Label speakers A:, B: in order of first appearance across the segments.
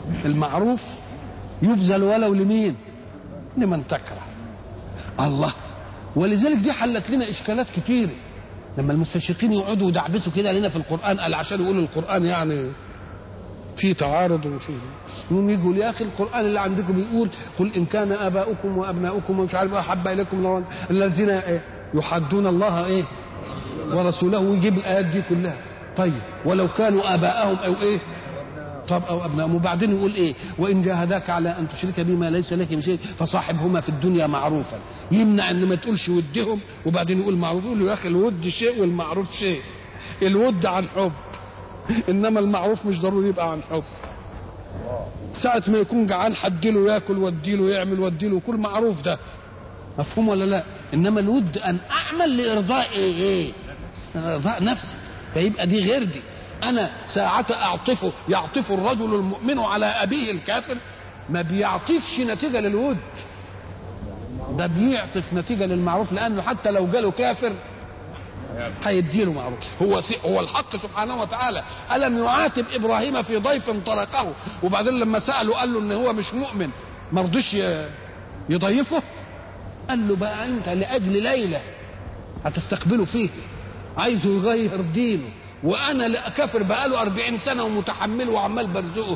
A: المعروف يبذل ولو لمين لمن تكره الله ولذلك دي حلت لنا اشكالات كتير لما المستشرقين يقعدوا يدعبسوا كده لنا في القران قال عشان يقولوا القران يعني في تعارض وفي يقوم يقول يا اخي القران اللي عندكم بيقول قل ان كان اباؤكم وابناؤكم ومش عارف احب اليكم لو- الذين إيه؟ يحدون الله ايه ورسوله ويجيب الايات دي كلها طيب ولو كانوا اباءهم او ايه طب او ابنائهم وبعدين يقول ايه وان جاهداك على ان تشرك بما ليس لك من شيء فصاحبهما في الدنيا معروفا يمنع ان ما تقولش ودهم وبعدين يقول معروف يقول له يا اخي الود شيء والمعروف شيء الود عن حب انما المعروف مش ضروري يبقى عن حب ساعة ما يكون جعان حديله ياكل وديله يعمل وديله كل معروف ده مفهوم ولا لا انما الود ان اعمل لارضاء ايه ايه ارضاء نفسي فيبقى دي غير دي انا ساعة اعطفه يعطف الرجل المؤمن على ابيه الكافر ما بيعطفش نتيجة للود ده بيعطف نتيجة للمعروف لانه حتى لو جاله كافر هيديله معروف هو سي هو الحق سبحانه وتعالى الم يعاتب ابراهيم في ضيف طرقه وبعدين لما ساله قال له ان هو مش مؤمن ما رضيش ي- يضيفه قال له بقى انت لاجل ليله هتستقبله فيه عايزه يغير دينه وانا لا كافر بقاله أربعين سنه ومتحمله وعمال برزقه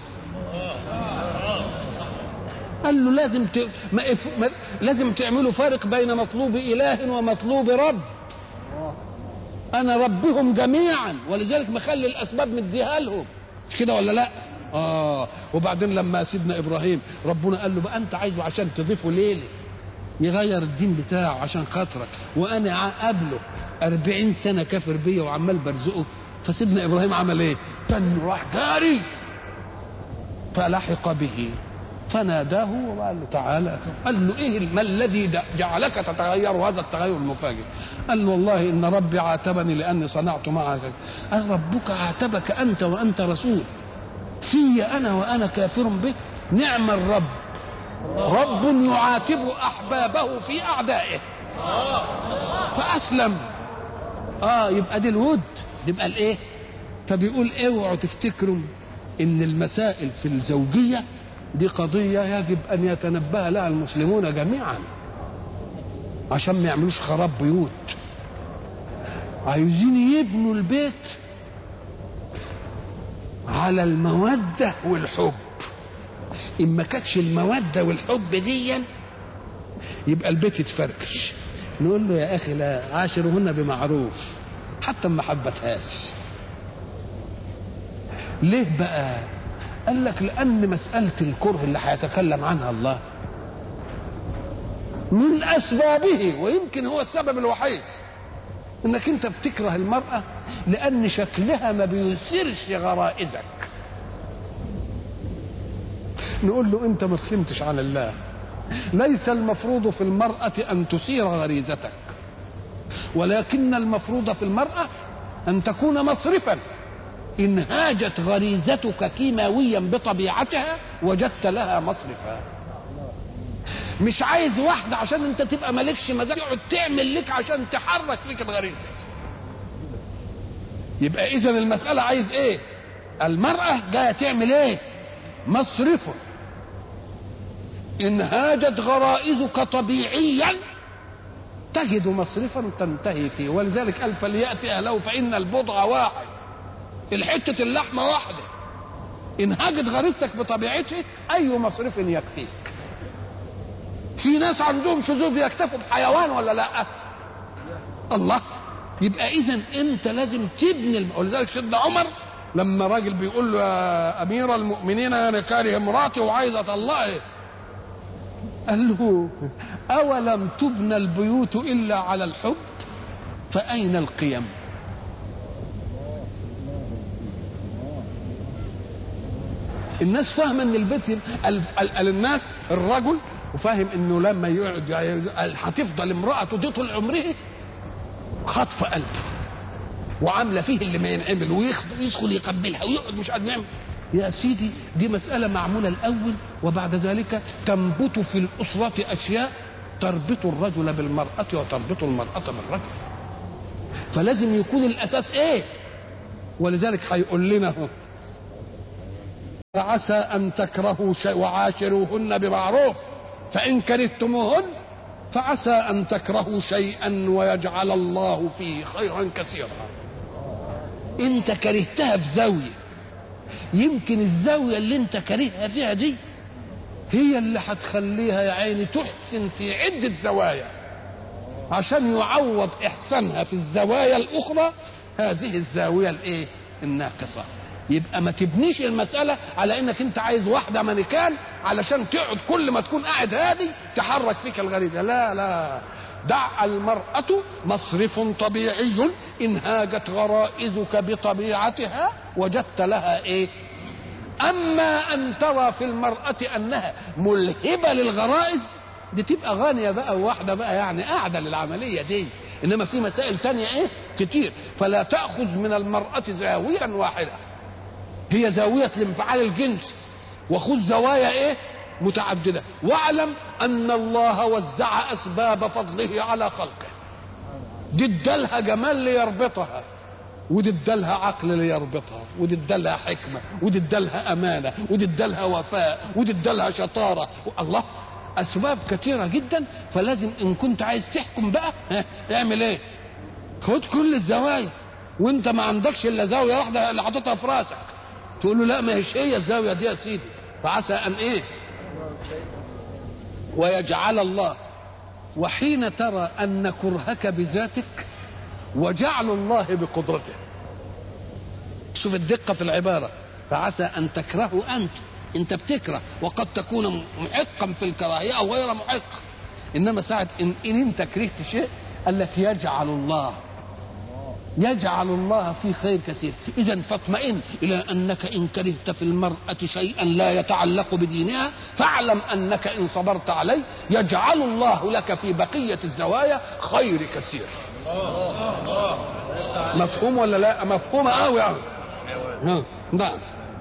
A: قال له لازم ت... ما... اف- ما... لازم تعملوا فرق بين مطلوب اله ومطلوب رب انا ربهم جميعا ولذلك مخلي الاسباب مديها لهم مش كده ولا لا اه وبعدين لما سيدنا ابراهيم ربنا قال له بقى انت عايزه عشان تضيفه ليله يغير الدين بتاعه عشان خاطرك وانا قبله أربعين سنة كافر بيا وعمال برزقه فسيدنا إبراهيم عمل إيه؟ كان راح جاري فلحق به فناداه وقال له تعالى قال له ايه ما الذي د- جعلك تتغير هذا التغير المفاجئ قال له والله ان ربي عاتبني لاني صنعت معك قال ربك عاتبك انت وانت رسول في انا وانا كافر به نعم الرب رب يعاتب احبابه في اعدائه فاسلم اه يبقى دي الود يبقى الايه فبيقول اوعوا تفتكروا ان المسائل في الزوجيه دي قضيه يجب ان يتنبه لها المسلمون جميعا عشان ما يعملوش خراب بيوت عايزين يبنوا البيت على الموده والحب ان ما كانتش الموده والحب ديا يبقى البيت يتفركش نقول له يا اخي لا عاشرهن بمعروف حتى ما حبتهاش ليه بقى قال لك لان مساله الكره اللي هيتكلم عنها الله من اسبابه ويمكن هو السبب الوحيد انك انت بتكره المراه لان شكلها ما بيثيرش غرائزك نقول له انت ما فهمتش عن الله ليس المفروض في المرأة أن تثير غريزتك ولكن المفروض في المرأة أن تكون مصرفا إن هاجت غريزتك كيماويا بطبيعتها وجدت لها مصرفا مش عايز واحدة عشان انت تبقى مالكش مزاج يقعد تعمل لك عشان تحرك فيك الغريزة يبقى اذا المسألة عايز ايه المرأة جاية تعمل ايه مصرفه إن هاجت غرائزك طبيعيا تجد مصرفا تنتهي فيه ولذلك قال فليأتي أهله فإن البضع واحد الحتة اللحمة واحدة إن هاجت غريزتك بطبيعته أي مصرف يكفيك في ناس عندهم شذوذ يكتفوا بحيوان ولا لا الله يبقى اذا انت لازم تبني الم... ولذلك سيدنا عمر لما راجل بيقول له يا امير المؤمنين انا كاره مراتي وعايز اطلقها قال له اولم تبنى البيوت الا على الحب فاين القيم الناس فاهمه ان البيت ال- ال- ال- الناس الرجل وفاهم انه لما يقعد يعني هتفضل امراته دي طول عمره خطف قلبه وعامله فيه اللي ما ينعمل ويدخل يدخل يقبلها ويقعد مش قادر يعمل يا سيدي دي مسألة معمولة الأول وبعد ذلك تنبت في الأسرة أشياء تربط الرجل بالمرأة وتربط المرأة بالرجل فلازم يكون الأساس إيه ولذلك هيقول لنا هو فعسى أن تكرهوا شيء وعاشروهن بمعروف فإن كرهتموهن فعسى أن تكرهوا شيئا ويجعل الله فيه خيرا كثيرا انت كرهتها في زاوية يمكن الزاوية اللي انت كرهها فيها دي هي اللي هتخليها يا عيني تحسن في عدة زوايا عشان يعوض إحسانها في الزوايا الأخرى هذه الزاوية الإيه؟ الناقصة يبقى ما تبنيش المسألة على انك انت عايز واحدة مانيكان علشان تقعد كل ما تكون قاعد هادي تحرك فيك الغريزة لا لا دع المرأة مصرف طبيعي إن هاجت غرائزك بطبيعتها وجدت لها إيه أما أن ترى في المرأة أنها ملهبة للغرائز دي تبقى غانية بقى واحدة بقى يعني قاعدة للعملية دي إنما في مسائل تانية إيه كتير فلا تأخذ من المرأة زاوية واحدة هي زاوية الانفعال الجنسي وخذ زوايا ايه متعددة واعلم ان الله وزع اسباب فضله على خلقه دي ادالها جمال ليربطها ودي ادالها عقل ليربطها ودي ادالها حكمة ودي ادالها امانة ودي ادالها وفاء ودي ادالها شطارة الله اسباب كثيرة جدا فلازم ان كنت عايز تحكم بقى ها اعمل ايه خد كل الزوايا وانت ما عندكش الا زاوية واحدة اللي حاططها في راسك تقول له لا ما هيش هي الزاويه دي يا سيدي فعسى ان ايه ويجعل الله وحين ترى ان كرهك بذاتك وجعل الله بقدرته شوف الدقه في العباره فعسى ان تكرهوا انت انت بتكره وقد تكون محقا في الكراهيه او غير محق انما ساعه ان, إن انت كرهت شيء قال لك يجعل الله يجعل الله في خير كثير اذا فاطمئن الى انك ان كرهت في المراه شيئا لا يتعلق بدينها فاعلم انك ان صبرت عليه يجعل الله لك في بقيه الزوايا خير كثير مفهوم ولا لا مفهوم قوي قوي نعم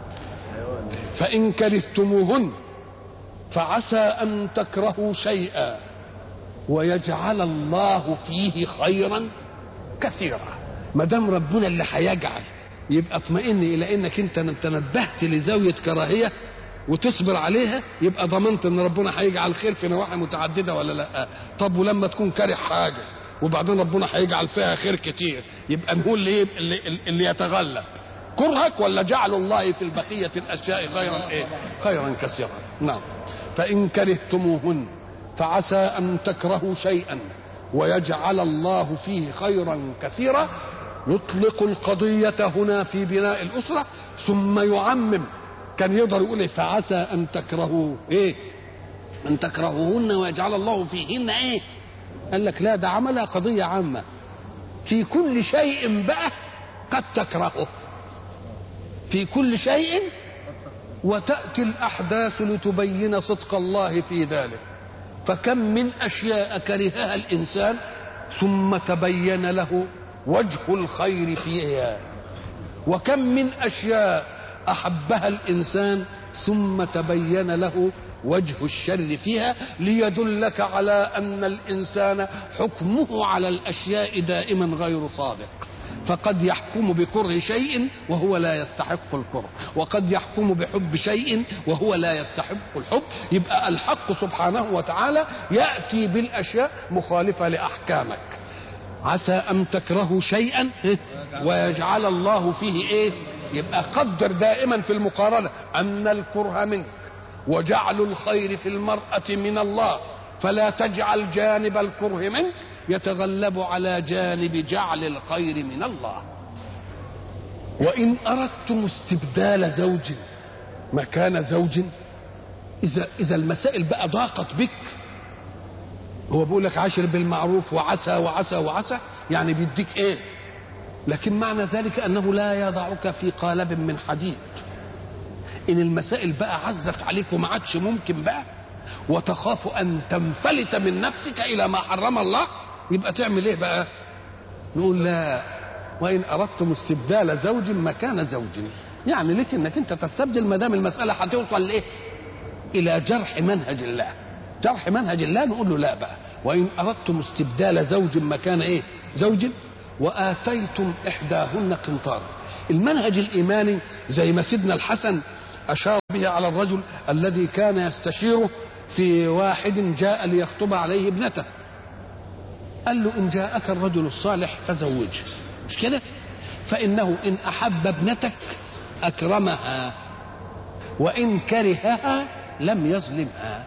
A: فان كرهتموهن فعسى ان تكرهوا شيئا ويجعل الله فيه خيرا كثيرا ما دام ربنا اللي هيجعل يبقى اطمئن الى انك انت تنبهت لزاويه كراهيه وتصبر عليها يبقى ضمنت ان ربنا هيجعل خير في نواحي متعدده ولا لا طب ولما تكون كاره حاجه وبعدين ربنا هيجعل فيها خير كتير يبقى نقول اللي, اللي, اللي يتغلب كرهك ولا جعل الله في البقيه الاشياء خيرا ايه خيرا كثيرا نعم فان كرهتموهن فعسى ان تكرهوا شيئا ويجعل الله فيه خيرا كثيرا يطلق القضية هنا في بناء الأسرة ثم يعمم كان يقدر يقول إيه فعسى أن تكرهوا إيه أن تكرهوهن ويجعل الله فيهن إيه قال لك لا ده عملها قضية عامة في كل شيء بقى قد تكرهه في كل شيء وتأتي الأحداث لتبين صدق الله في ذلك فكم من أشياء كرهها الإنسان ثم تبين له وجه الخير فيها وكم من اشياء احبها الانسان ثم تبين له وجه الشر فيها ليدلك على ان الانسان حكمه على الاشياء دائما غير صادق فقد يحكم بكره شيء وهو لا يستحق الكره وقد يحكم بحب شيء وهو لا يستحق الحب يبقى الحق سبحانه وتعالى ياتي بالاشياء مخالفه لاحكامك عسى ان تكرهوا شيئا ويجعل الله فيه ايه يبقى قدر دائما في المقارنه ان الكره منك وجعل الخير في المراه من الله فلا تجعل جانب الكره منك يتغلب على جانب جعل الخير من الله وان اردتم استبدال زوج مكان زوج اذا اذا المسائل بقى ضاقت بك هو بيقول لك عاشر بالمعروف وعسى وعسى وعسى يعني بيديك ايه لكن معنى ذلك انه لا يضعك في قالب من حديد ان المسائل بقى عزت عليك وما عادش ممكن بقى وتخاف ان تنفلت من نفسك الى ما حرم الله يبقى تعمل ايه بقى نقول لا وان اردتم استبدال زوج مكان زوج يعني لك انك انت تستبدل ما دام المساله هتوصل لايه الى جرح منهج الله جرح منهج الله نقول له لا بقى وان اردتم استبدال زوج مكان ايه زوج واتيتم احداهن قنطارا المنهج الايماني زي ما سيدنا الحسن أشار به على الرجل الذي كان يستشيره في واحد جاء ليخطب عليه ابنته قال له إن جاءك الرجل الصالح فزوجه مش كده فإنه إن أحب ابنتك أكرمها وإن كرهها لم يظلمها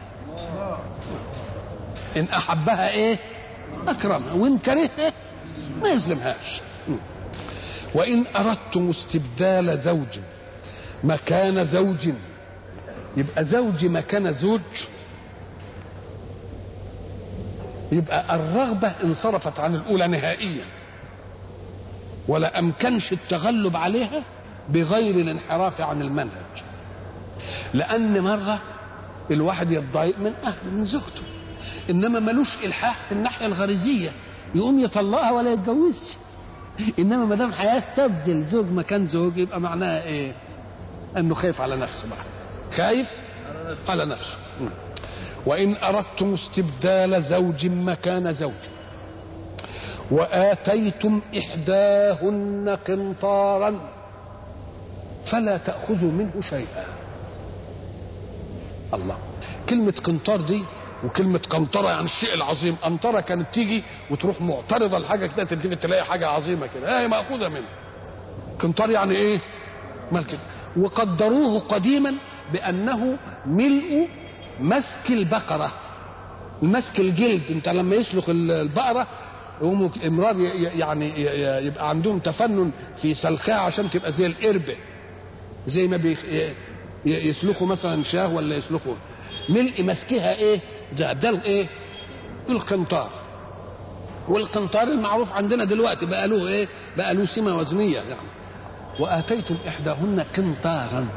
A: إن أحبها إيه أكرمها وإن كرهها ما يظلمهاش وإن أردتم استبدال زوج مكان زوج يبقى زوج مكان زوج يبقى الرغبة انصرفت عن الأولى نهائيا ولا أمكنش التغلب عليها بغير الانحراف عن المنهج لأن مرة الواحد يتضايق من أهل من زوجته إنما ملوش إلحاح في الناحية الغريزية يقوم يطلقها ولا يتجوزش إنما ما دام هيستبدل زوج مكان زوج يبقى معناها إيه؟ أنه خايف على نفسه بقى خايف على نفسه وإن أردتم استبدال زوج مكان زوج وآتيتم إحداهن قنطارا فلا تأخذوا منه شيئا الله كلمة قنطار دي وكلمة قنطرة يعني الشيء العظيم قنطرة كانت تيجي وتروح معترضة لحاجة كده تلتفت تلاقي حاجة عظيمة كده هي مأخوذة منه قنطار يعني ايه مال كده وقدروه قديما بأنه ملء مسك البقرة مسك الجلد انت لما يسلخ البقرة يقوموا امرار يعني يبقى عندهم تفنن في سلخها عشان تبقى زي القربة زي ما بيخ يسلخوا مثلا شاه ولا يسلخوا ملء مسكها ايه ده ده الايه القنطار والقنطار المعروف عندنا دلوقتي بقى له ايه بقى له سمه وزنيه يعني واتيتم احداهن قنطارا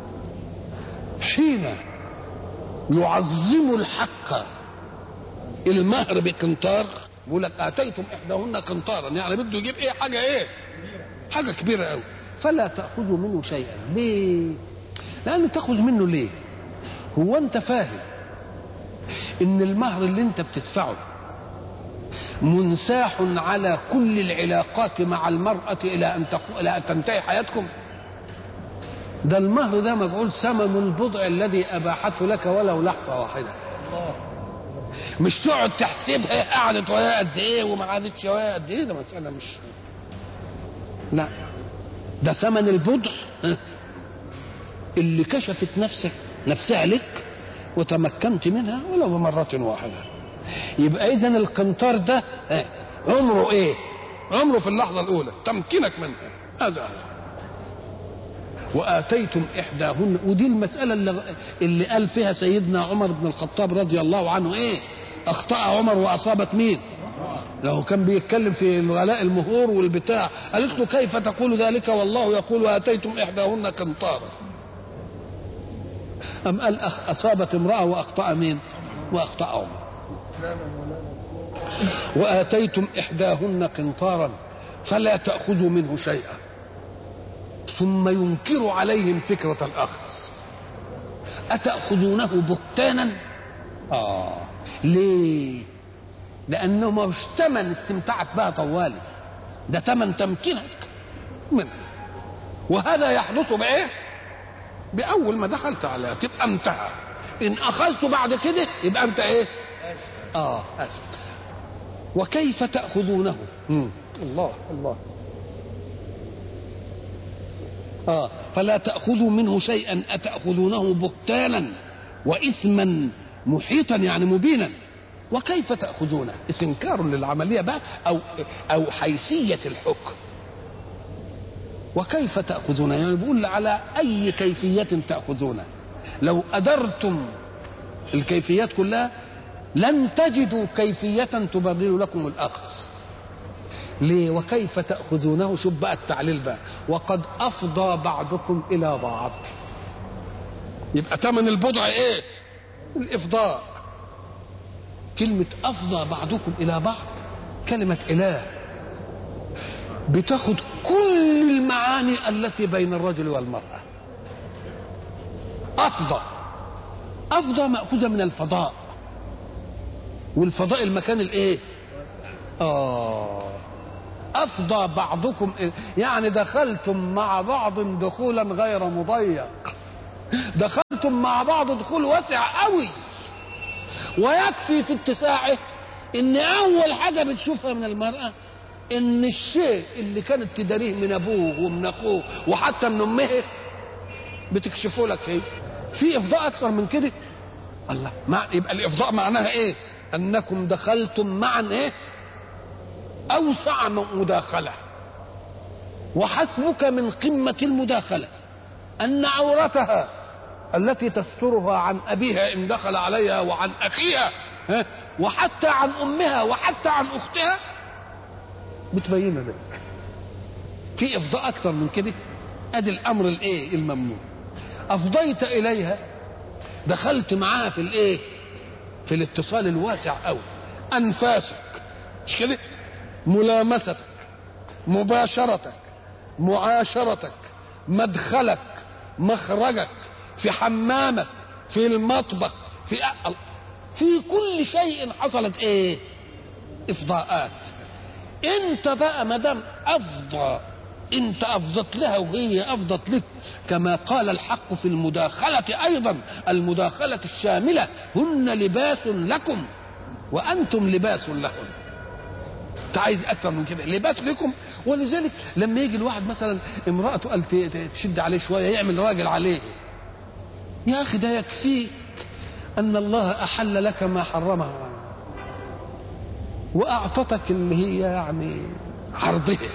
A: حين يعظم الحق المهر بقنطار بيقول لك اتيتم احداهن قنطارا يعني بده يجيب ايه حاجه ايه حاجه كبيره قوي فلا تاخذوا منه شيئا ليه لان تاخذ منه ليه هو انت فاهم ان المهر اللي انت بتدفعه منساح على كل العلاقات مع المرأة إلى أن, تقو... إلى أن تنتهي حياتكم ده المهر ده مجعول ثمن البضع الذي أباحته لك ولو لحظة واحدة مش تقعد تحسبها قعدت ويا قد ايه وما قعدتش ويا قد ايه ده مسألة مش لا ده ثمن البضع اللي كشفت نفسك نفسها لك وتمكنت منها ولو بمرة واحدة يبقى إذا القنطار ده عمره إيه؟ عمره في اللحظة الأولى تمكنك منها هذا وآتيتم إحداهن ودي المسألة اللي, اللي قال فيها سيدنا عمر بن الخطاب رضي الله عنه إيه؟ أخطأ عمر وأصابت مين؟ لو كان بيتكلم في الغلاء المهور والبتاع قالت له كيف تقول ذلك والله يقول وآتيتم إحداهن قنطارا أم قال أصابت امرأة وأخطأ مين وأخطأ عمر وآتيتم إحداهن قنطارا فلا تأخذوا منه شيئا ثم ينكر عليهم فكرة الأخذ أتأخذونه بهتانا آه ليه لأنه مش تمن استمتعت بها طوالي ده تمن تمكينك منه وهذا يحدث بإيه بأول ما دخلت عليها تبقى انتهى إن أخذت بعد كده يبقى أنت إيه آه أسف وكيف تأخذونه مم. الله الله آه فلا تأخذوا منه شيئا أتأخذونه بهتانا وإثما محيطا يعني مبينا وكيف تأخذونه استنكار للعملية بقى أو أو حيثية الحكم وكيف تأخذونه يعني بيقول على أي كيفية تأخذونه لو أدرتم الكيفيات كلها لن تجدوا كيفية تبرر لكم الأخذ ليه وكيف تأخذونه شوف بقى التعليل بقى وقد أفضى بعضكم إلى بعض يبقى ثمن البضع إيه الإفضاء كلمة أفضى بعضكم إلى بعض كلمة إله بتاخد كل المعاني التي بين الرجل والمرأة أفضى أفضى مأخوذة من الفضاء والفضاء المكان الإيه آه أفضى بعضكم يعني دخلتم مع بعض دخولا غير مضيق دخلتم مع بعض دخول واسع قوي ويكفي في اتساعه ان اول حاجه بتشوفها من المراه ان الشيء اللي كانت تداريه من ابوه ومن اخوه وحتى من امه بتكشفه لك هي في افضاء اكثر من كده الله مع يبقى الافضاء معناها ايه انكم دخلتم معا ايه اوسع مداخله وحسبك من قمه المداخله ان عورتها التي تسترها عن ابيها ان دخل عليها وعن اخيها ها؟ وحتى عن امها وحتى عن اختها بتبين لك في افضاء اكثر من كده ادي الامر الايه الممنوع افضيت اليها دخلت معاها في الايه في الاتصال الواسع قوي انفاسك مش كده ملامستك مباشرتك معاشرتك مدخلك مخرجك في حمامك في المطبخ في في كل شيء حصلت ايه افضاءات انت بقى ما دام افضى انت افضت لها وهي افضت لك كما قال الحق في المداخله ايضا المداخله الشامله هن لباس لكم وانتم لباس لهن انت عايز اكثر من كده لباس لكم ولذلك لما يجي الواحد مثلا امراته قال تشد عليه شويه يعمل راجل عليه يا اخي ده يكفيك ان الله احل لك ما حرمه واعطتك اللي هي يعني عرضها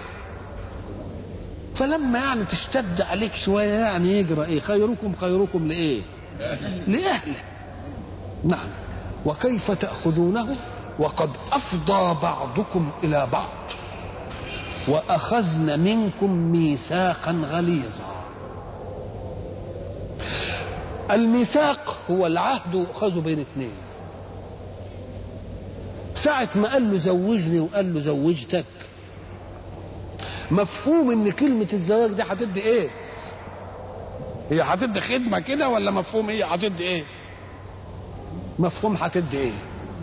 A: فلما يعني تشتد عليك شويه يعني يجرى ايه خيركم خيركم لايه لاهله نعم وكيف تاخذونه وقد افضى بعضكم الى بعض واخذن منكم ميثاقا غليظا الميثاق هو العهد يؤخذ بين اثنين ساعة ما قال له زوجني وقال له زوجتك مفهوم ان كلمة الزواج دي هتدي ايه هي هتدي خدمة كده ولا مفهوم هي هتدي ايه مفهوم هتدي ايه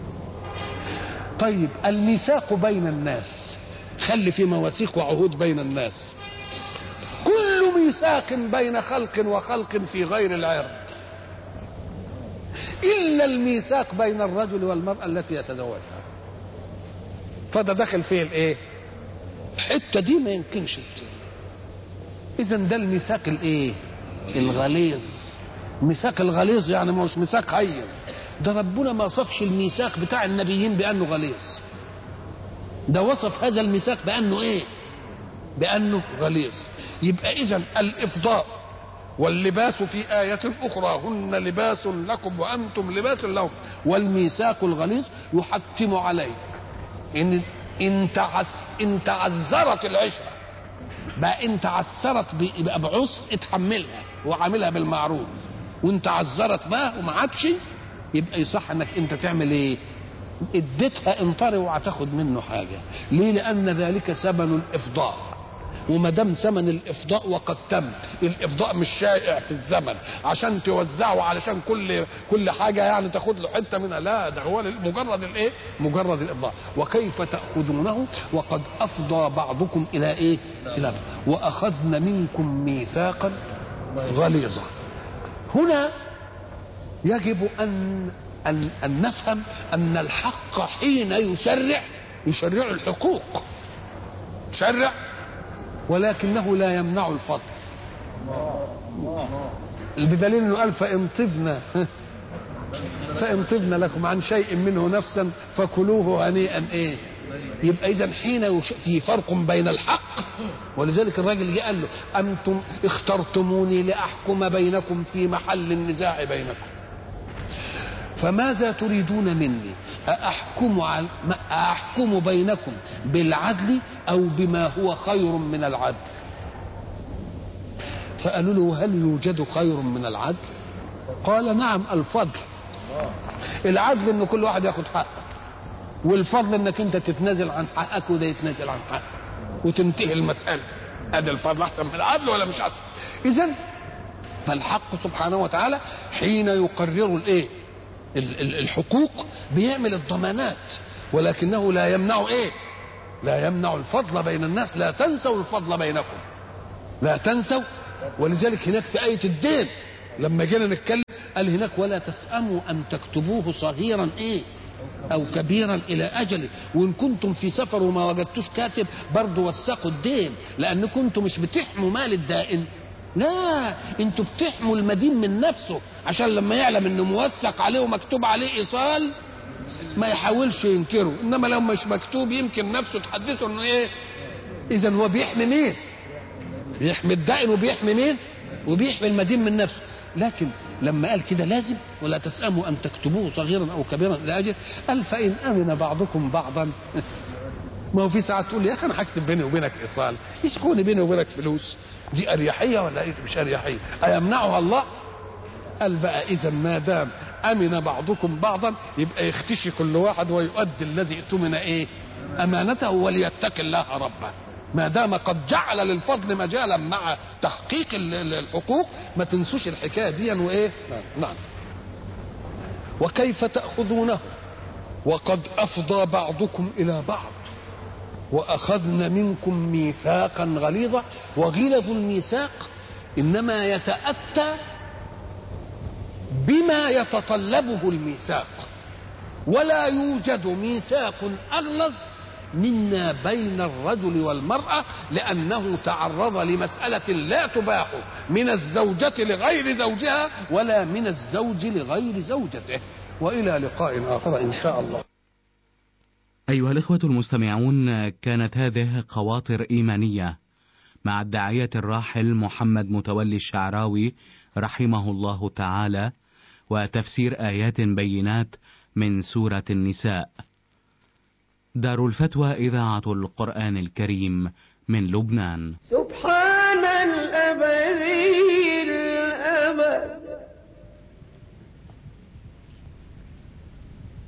A: طيب الميثاق بين الناس خلي في مواثيق وعهود بين الناس كل ميثاق بين خلق وخلق في غير العرض إلا الميثاق بين الرجل والمرأة التي يتزوجها فده داخل فيه الايه الحته دي ما يمكنش اذا ده الميثاق الايه الغليظ ميثاق الغليظ يعني مش ميثاق هين ده ربنا ما وصفش الميثاق بتاع النبيين بانه غليظ ده وصف هذا الميثاق بانه ايه بانه غليظ يبقى اذا الافضاء واللباس في آية أخرى هن لباس لكم وأنتم لباس لهم والميثاق الغليظ يحتم عليك إن إن تعس إن تعذرت العشرة بقى إن تعثرت يبقى بعسر اتحملها وعاملها بالمعروف وإن تعذرت بقى وما عادش يبقى يصح إنك أنت تعمل إيه؟ اديتها انطري وهتاخد منه حاجة ليه لأن ذلك ثمن الإفضاء وما دام ثمن الافضاء وقد تم الافضاء مش شائع في الزمن عشان توزعه علشان كل كل حاجه يعني تاخد له حته منها لا ده هو مجرد الايه مجرد الافضاء وكيف تاخذونه وقد افضى بعضكم الى ايه الى واخذن منكم ميثاقا غليظا هنا يجب ان ان ان نفهم ان الحق حين يشرع يشرع الحقوق يشرع ولكنه لا يمنع الفضل بدليل انه قال فان طبنا فان طبنا لكم عن شيء منه نفسا فكلوه هنيئا ايه يبقى اذا حين يش... في فرق بين الحق ولذلك الراجل جه قال له انتم اخترتموني لاحكم بينكم في محل النزاع بينكم فماذا تريدون مني أأحكم, عل... أحكم بينكم بالعدل أو بما هو خير من العدل فقالوا له هل يوجد خير من العدل قال نعم الفضل العدل ان كل واحد ياخد حقه والفضل انك انت تتنازل عن حقك وده يتنازل عن حقه وتنتهي المسألة هذا الفضل احسن من العدل ولا مش احسن اذا فالحق سبحانه وتعالى حين يقرر الايه الحقوق بيعمل الضمانات ولكنه لا يمنع ايه لا يمنع الفضل بين الناس لا تنسوا الفضل بينكم لا تنسوا ولذلك هناك في آية الدين لما جينا نتكلم قال هناك ولا تسأموا أن تكتبوه صغيرا إيه أو كبيرا إلى أجله وإن كنتم في سفر وما وجدتوش كاتب برضه وثقوا الدين لأن كنتم مش بتحموا مال الدائن لا انتوا بتحموا المدين من نفسه عشان لما يعلم انه موثق عليه ومكتوب عليه ايصال ما يحاولش ينكره انما لو مش مكتوب يمكن نفسه تحدثه انه ايه اذا هو بيحمي مين بيحمي الدائن وبيحمي مين وبيحمي المدين من نفسه لكن لما قال كده لازم ولا تسأموا أن تكتبوه صغيرا أو كبيرا لأجل قال فإن أمن بعضكم بعضا ما هو في ساعات تقول لي يا أخي أنا هكتب بيني وبينك إيصال يشكوني بيني وبينك فلوس دي أريحية ولا إيه مش أريحية أيمنعها الله قال بقى إذا ما دام أمن بعضكم بعضا يبقى يختشي كل واحد ويؤدي الذي اؤتمن إيه أمانته وليتق الله ربه ما دام قد جعل للفضل مجالا مع تحقيق الحقوق ما تنسوش الحكايه دي وايه نعم وكيف تاخذونه وقد افضى بعضكم الى بعض واخذن منكم ميثاقا غليظا وغلظ الميثاق انما يتاتى بما يتطلبه الميثاق ولا يوجد ميثاق اغلظ منا بين الرجل والمرأة لأنه تعرض لمسألة لا تباح من الزوجة لغير زوجها ولا من الزوج لغير زوجته وإلى لقاء آخر إن شاء الله
B: أيها الإخوة المستمعون كانت هذه خواطر إيمانية مع الداعية الراحل محمد متولي الشعراوي رحمه الله تعالى وتفسير آيات بينات من سورة النساء دار الفتوى إذاعة القرآن الكريم من لبنان
C: سبحان